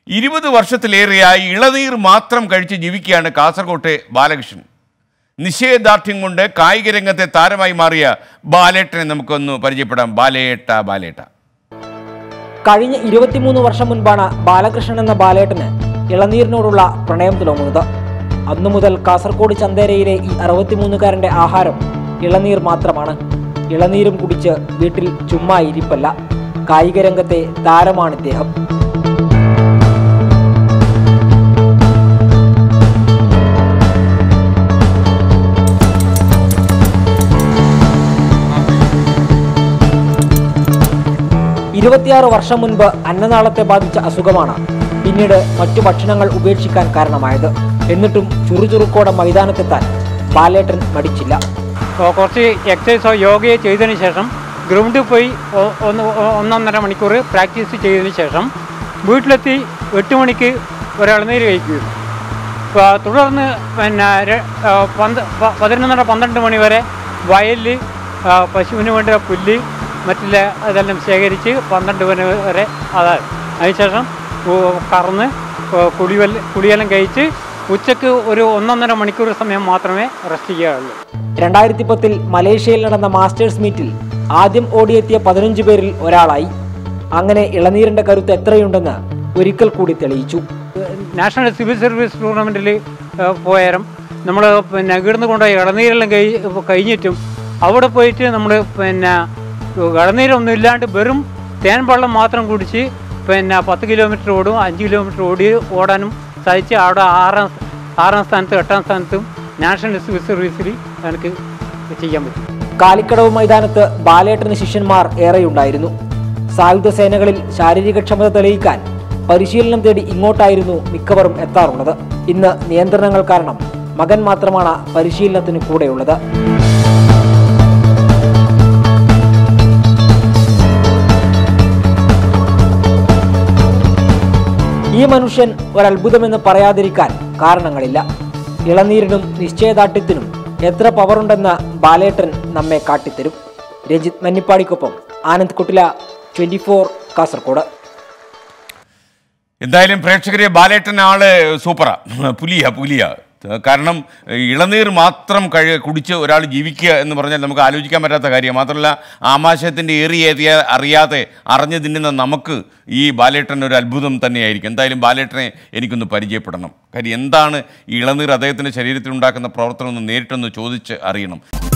ഇരുപത് വർഷത്തിലേറെയായി ഇളനീർ മാത്രം കഴിച്ച് ജീവിക്കുകയാണ് കാസർകോട്ടെ ബാലകൃഷ്ണൻ നിശ്ചയദാർഢ്യം കൊണ്ട് കായിക രംഗത്തെ താരമായി മാറിയ ബാലേട്ടനെ നമുക്കൊന്ന് പരിചയപ്പെടാം ബാലേട്ട ബാലേട്ട കഴിഞ്ഞ ഇരുപത്തിമൂന്ന് വർഷം മുൻപാണ് ബാലകൃഷ്ണൻ എന്ന ബാലേട്ടന് ഇളനീരിനോടുള്ള പ്രണയം തുടങ്ങുന്നത് അന്നു മുതൽ കാസർഗോഡ് ചന്തേരയിലെ ഈ അറുപത്തിമൂന്നുകാരന്റെ ആഹാരം ഇളനീർ മാത്രമാണ് ഇളനീരും കുടിച്ച് വീട്ടിൽ ചുമ്മാ ഇരിപ്പല്ല കായിക രംഗത്തെ താരമാണ് ഇദ്ദേഹം ഇരുപത്തിയാറ് വർഷം മുൻപ് അന്നനാളത്തെ ബാധിച്ച അസുഖമാണ് പിന്നീട് മറ്റു ഭക്ഷണങ്ങൾ ഉപേക്ഷിക്കാൻ കാരണമായത് എന്നിട്ടും ചുറുചുറുക്കോടെ മൈതാനത്തെത്താൻ ബാലേട്ടൻ മടിച്ചില്ല അപ്പോൾ കുറച്ച് എക്സസൈസോ യോഗയോ ചെയ്തതിന് ശേഷം ഗ്രൗണ്ടിൽ പോയി ഒ- ഒന്ന് ഒ- ഒന്നൊന്നര മണിക്കൂർ പ്രാക്ടീസ് ചെയ്തതിന് ശേഷം വീട്ടിലെത്തി എട്ട് മണിക്ക് ഒരിളനീര് കഴിക്കുകയും അപ്പോൾ തുടർന്ന് പിന്നെ ര- ആ, പന്ത് പ- പതിനൊന്നര പന്ത്രണ്ട് മണി വരെ വയലിൽ ആ, പശുവിന് വേണ്ട പുല്ല് മറ്റുള്ള ഇതെല്ലാം ശേഖരിച്ച് പന്ത്രണ്ട് മണി വരെ അതായത് അതിനുശേഷം ഉ- കറന്ന് ഉ- കുളിവെല്ലാം കുളിയെല്ലാം കഴിച്ച് ഉച്ചക്ക് ഒരു ഒന്നൊന്നര മണിക്കൂർ സമയം മാത്രമേ റെസ്റ്റ് ചെയ്യാറുള്ളൂ രണ്ടായിരത്തി പത്തിൽ മലേഷ്യയിൽ നടന്ന മാസ്റ്റേഴ്സ് മീറ്റിൽ ആദ്യം ഓടിയെത്തിയ പതിനഞ്ച് പേരിൽ ഒരാളായി അങ്ങനെ ഇളനീരിന്റെ കരുത്ത് എത്രയുണ്ടെന്ന് ഒരിക്കൽ കൂടി തെളിയിച്ചു നാഷണൽ സിവിൽ സർവീസ് ടൂർണമെൻറ്റിൽ പോയാലും നമ്മൾ പിന്നെ ഇവിടുന്ന് കൊണ്ടുപോയി ഇളനീരെല്ലാം കഴി കഴിഞ്ഞിട്ടും അവിടെ പോയിട്ട് നമ്മൾ പിന്നെ ഇളനീരൊന്നും ഇല്ലാണ്ട് വെറും തേൻ വെള്ളം മാത്രം കുടിച്ച് പിന്നെ പത്ത് കിലോമീറ്റർ ഓടും അഞ്ച് കിലോമീറ്റർ ഓടി ഓടാനും സാധിച്ച് അവിടെ ആറാം ആറാം സ്ഥാനത്തും എട്ടാം സ്ഥാനത്തും നാഷണൽ സിവിൽ സർവീസിൽ എനിക്ക് ചെയ്യാൻ പറ്റും കാലിക്കടവ് മൈതാനത്ത് ബാലേട്ടന് ശിഷ്യന്മാർ ഏറെയുണ്ടായിരുന്നു സായുധ സേനകളിൽ ശാരീരികക്ഷമത തെളിയിക്കാൻ പരിശീലനം തേടി ഇങ്ങോട്ടായിരുന്നു മിക്കവരും എത്താറുള്ളത് ഇന്ന് നിയന്ത്രണങ്ങൾ കാരണം മകൻ മാത്രമാണ് പരിശീലനത്തിന് കൂടെയുള്ളത് ഈ മനുഷ്യൻ ഒരത്ഭുതമെന്ന് പറയാതിരിക്കാൻ കാരണങ്ങളില്ല ഇളനീരിനും നിശ്ചയദാർഢ്യത്തിനും എത്ര പവറുണ്ടെന്ന് ബാലേട്ടൻ നമ്മെ കാട്ടിത്തരും രഞ്ജിത്ത് മന്നിപ്പാടിക്കൊപ്പം ആനന്ദ് കുട്ടില ട്വന്റി ഫോർ കാസർഗോഡ് എന്തായാലും പ്രേക്ഷകരെ ബാലേട്ടൻ ആള് സൂപ്പറാ പുലിയ പുലിയ കാരണം ഇളനീർ മാത്രം കഴി കുടിച്ച് ഒരാൾ ജീവിക്കുക എന്ന് പറഞ്ഞാൽ നമുക്ക് ആലോചിക്കാൻ പറ്റാത്ത കാര്യം മാത്രമല്ല ആമാശയത്തിൻ്റെ ഏറിയ അറിയാതെ അറിഞ്ഞു തിന്നുന്ന നമുക്ക് ഈ ബാലേട്ടൻ ഒരു അത്ഭുതം തന്നെയായിരിക്കും എന്തായാലും ബാലേട്ടനെ എനിക്കൊന്ന് പരിചയപ്പെടണം കാര്യം എന്താണ് ഈ ഇളനീർ അദ്ദേഹത്തിൻ്റെ ശരീരത്തിൽ ഉണ്ടാക്കുന്ന പ്രവർത്തനം ഒന്ന് നേരിട്ടൊന്ന് ചോദിച്ച് അറിയണം